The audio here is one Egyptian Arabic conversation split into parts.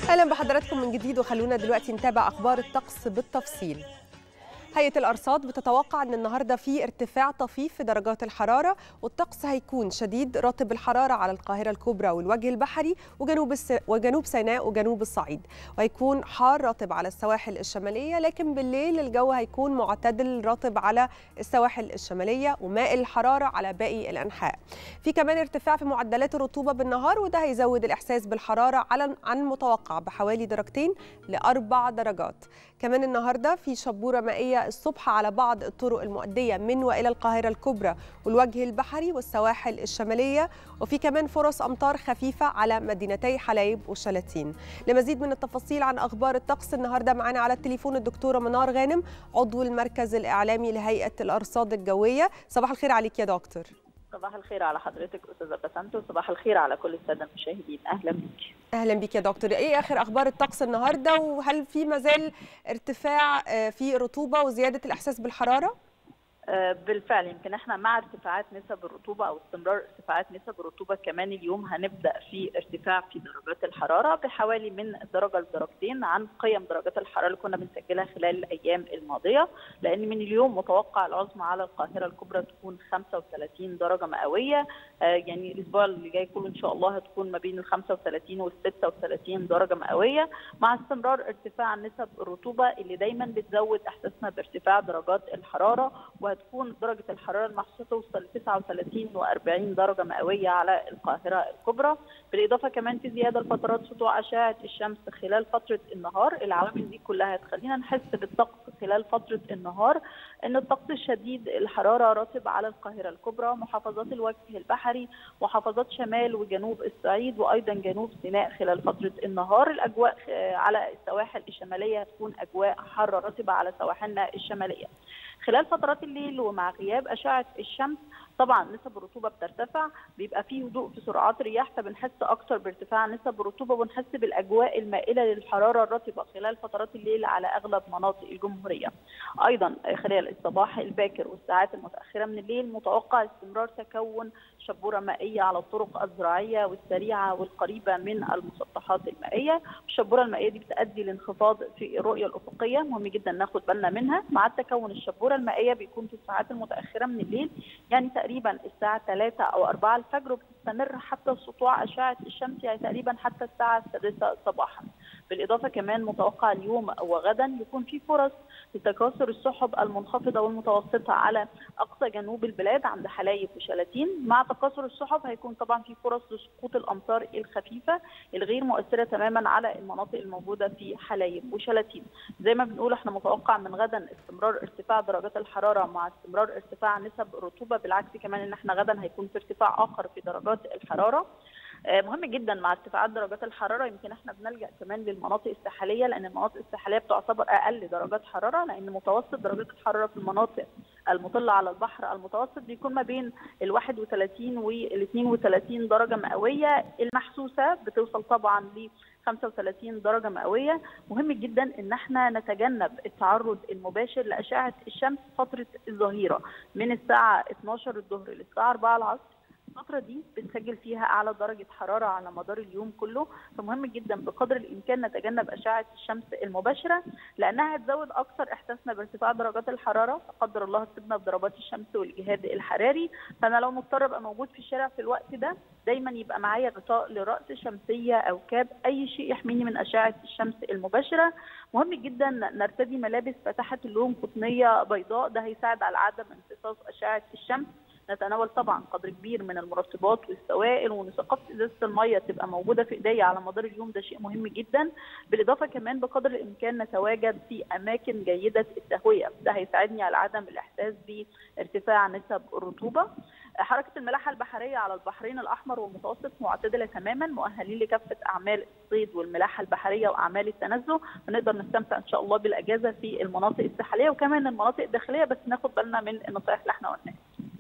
اهلا بحضراتكم من جديد وخلونا دلوقتي نتابع اخبار الطقس بالتفصيل هيئة الأرصاد بتتوقع أن النهاردة في ارتفاع طفيف في درجات الحرارة والطقس هيكون شديد راتب الحرارة على القاهرة الكبرى والوجه البحري وجنوب الس... وجنوب سيناء وجنوب الصعيد وهيكون حار راتب على السواحل الشمالية لكن بالليل الجو هيكون معتدل راتب على السواحل الشمالية ومائل الحرارة على باقي الأنحاء في كمان ارتفاع في معدلات الرطوبة بالنهار وده هيزود الإحساس بالحرارة على عن المتوقع بحوالي درجتين لأربع درجات كمان النهارده في شبوره مائيه الصبح على بعض الطرق المؤديه من والى القاهره الكبرى والوجه البحري والسواحل الشماليه وفي كمان فرص امطار خفيفه على مدينتي حلايب وشلاتين لمزيد من التفاصيل عن اخبار الطقس النهارده معانا على التليفون الدكتوره منار غانم عضو المركز الاعلامي لهيئه الارصاد الجويه صباح الخير عليك يا دكتور صباح الخير على حضرتك استاذه بسنت وصباح الخير على كل الساده المشاهدين اهلا بيك اهلا بيك يا دكتور ايه اخر اخبار الطقس النهارده وهل في مازال ارتفاع في رطوبه وزياده الاحساس بالحراره بالفعل يمكن احنا مع ارتفاعات نسب الرطوبه او استمرار ارتفاعات نسب الرطوبه كمان اليوم هنبدا في ارتفاع في درجات الحراره بحوالي من درجه لدرجتين عن قيم درجات الحراره اللي كنا بنسجلها خلال الايام الماضيه لان من اليوم متوقع العظمى على القاهره الكبرى تكون 35 درجه مئويه يعني الاسبوع اللي جاي كله ان شاء الله هتكون ما بين ال 35 وال 36 درجه مئويه مع استمرار ارتفاع نسب الرطوبه اللي دايما بتزود احساسنا بارتفاع درجات الحراره وهتكون درجه الحراره المحسوسه توصل ل 39 و40 درجه مئويه على القاهره الكبرى بالاضافه كمان في زياده لفترات سطوع اشعه الشمس خلال فتره النهار العوامل دي كلها هتخلينا نحس بالطقس خلال فتره النهار ان الطقس الشديد الحراره راتب على القاهره الكبرى محافظات الوجه البحري محافظات شمال وجنوب الصعيد وايضا جنوب سيناء خلال فتره النهار الاجواء على السواحل الشماليه هتكون اجواء حاره راتبه على سواحلنا الشماليه خلال فترات الليل ومع غياب اشعه الشمس طبعا نسب الرطوبه بترتفع بيبقى فيه هدوء في سرعات الرياح فبنحس اكتر بارتفاع نسب الرطوبه ونحس بالاجواء المائله للحراره الرطبه خلال فترات الليل على اغلب مناطق الجمهوريه. ايضا خلال الصباح الباكر والساعات المتاخره من الليل متوقع استمرار تكون شبوره مائيه على الطرق الزراعيه والسريعه والقريبه من المسطحات المائيه، الشبوره المائيه دي بتؤدي لانخفاض في الرؤيه الافقيه مهم جدا ناخد بالنا منها، مع تكون الشبوره المائيه بيكون في الساعات المتاخره من الليل يعني تقريبا الساعه 3 او 4 الفجر وبتستمر حتى سطوع اشعه الشمس يعني تقريبا حتى الساعه السادسه صباحا. بالاضافه كمان متوقع اليوم وغدا يكون في فرص لتكاثر السحب المنخفضه والمتوسطه على اقصى جنوب البلاد عند حلايب وشلاتين مع تكاثر السحب هيكون طبعا في فرص لسقوط الامطار الخفيفه الغير مؤثره تماما على المناطق الموجوده في حلايب وشلاتين زي ما بنقول احنا متوقع من غدا استمرار ارتفاع درجات الحراره مع استمرار ارتفاع نسب الرطوبه بالعكس كمان ان احنا غدا هيكون في ارتفاع اخر في درجات الحراره مهم جدا مع ارتفاعات درجات الحراره يمكن احنا بنلجا كمان للمناطق الساحليه لان المناطق الساحليه بتعتبر اقل درجات حراره لان متوسط درجات الحراره في المناطق المطله على البحر المتوسط بيكون ما بين ال 31 وال 32 درجه مئويه المحسوسه بتوصل طبعا ل 35 درجه مئويه مهم جدا ان احنا نتجنب التعرض المباشر لاشعه الشمس فتره الظهيره من الساعه 12 الظهر للساعه 4 العصر الفترة دي بنسجل فيها أعلى درجة حرارة على مدار اليوم كله فمهم جدا بقدر الإمكان نتجنب أشعة الشمس المباشرة لأنها هتزود أكثر إحساسنا بارتفاع درجات الحرارة لا قدر الله تصيبنا بضربات الشمس والإجهاد الحراري فأنا لو مضطر أبقى موجود في الشارع في الوقت ده دايما يبقى معايا غطاء لرأس شمسية أو كاب أي شيء يحميني من أشعة الشمس المباشرة مهم جدا نرتدي ملابس فاتحة اللون قطنية بيضاء ده هيساعد على عدم امتصاص أشعة الشمس نتناول طبعا قدر كبير من المرطبات والسوائل وان ثقافه ازازه الميه تبقى موجوده في ايديا على مدار اليوم ده شيء مهم جدا بالاضافه كمان بقدر الامكان نتواجد في اماكن جيده التهويه ده هيساعدني على عدم الاحساس بارتفاع نسب الرطوبه حركه الملاحه البحريه على البحرين الاحمر والمتوسط معتدله تماما مؤهلين لكافه اعمال الصيد والملاحه البحريه واعمال التنزه ونقدر نستمتع ان شاء الله بالاجازه في المناطق الساحليه وكمان المناطق الداخليه بس ناخد بالنا من النصائح اللي احنا قلناها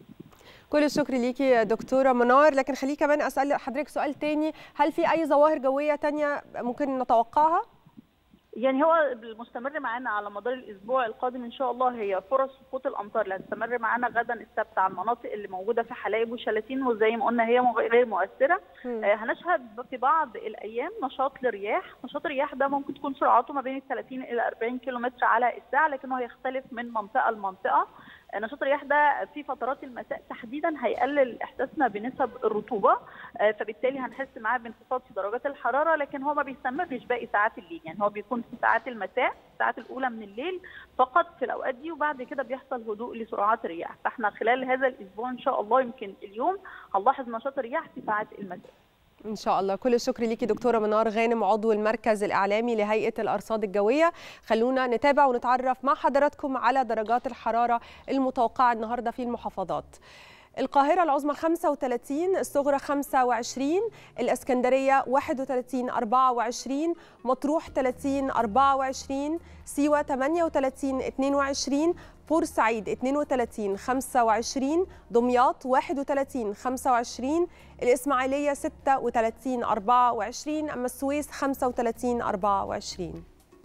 كل الشكر ليكي يا دكتوره منار لكن خليني كمان اسال حضرتك سؤال تاني هل في اي ظواهر جويه تانية ممكن نتوقعها يعني هو المستمر معانا على مدار الاسبوع القادم ان شاء الله هي فرص سقوط الامطار اللي هتستمر معانا غدا السبت على المناطق اللي موجوده في حلايب وشلاتين وزي ما قلنا هي غير مؤثره آه هنشهد في بعض الايام نشاط للرياح نشاط الرياح ده ممكن تكون سرعته ما بين ال 30 الى 40 كيلومتر على الساعه لكنه هيختلف من منطقه لمنطقه نشاط الرياح ده في فترات المساء تحديدا هيقلل احساسنا بنسب الرطوبه فبالتالي هنحس معاه بانخفاض في درجات الحراره لكن هو ما بيستمرش باقي ساعات الليل يعني هو بيكون في ساعات المساء الساعات الاولى من الليل فقط في الاوقات دي وبعد كده بيحصل هدوء لسرعات الرياح فاحنا خلال هذا الاسبوع ان شاء الله يمكن اليوم هنلاحظ نشاط الرياح في ساعات المساء ان شاء الله كل الشكر ليكي دكتوره منار غانم عضو المركز الاعلامي لهيئه الارصاد الجويه خلونا نتابع ونتعرف مع حضراتكم على درجات الحراره المتوقعه النهارده في المحافظات القاهرة العظمى 35 الصغرى 25 الإسكندرية 31 24 مطروح 30 24 سيوة 38 22 بورسعيد 32 25 دمياط 31 25 الإسماعيلية 36 24 أما السويس 35 24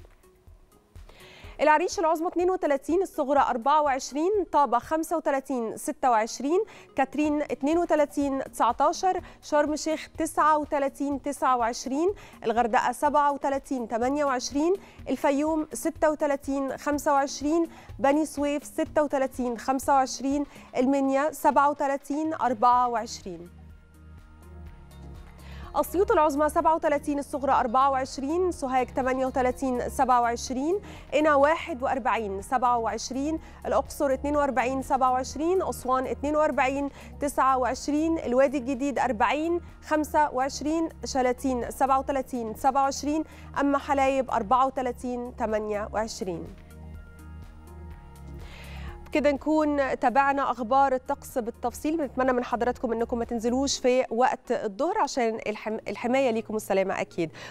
العريش العظمى 32 الصغرى 24 طابة 35 26 كاترين 32 19 شرم الشيخ 39 29 الغردقة 37 28 الفيوم 36 25 بني سويف 36 25 المنيا 37 24 أسيوط العظمى 37 الصغرى 24 سوهاج 38 27 قنا 41 27 الأقصر 42 27 أسوان 42 29 الوادي الجديد 40 25 شلاتين 37 27 أما حلايب 34 28 كده نكون تابعنا اخبار الطقس بالتفصيل بنتمنى من حضراتكم انكم ما تنزلوش في وقت الظهر عشان الحمايه ليكم السلامه اكيد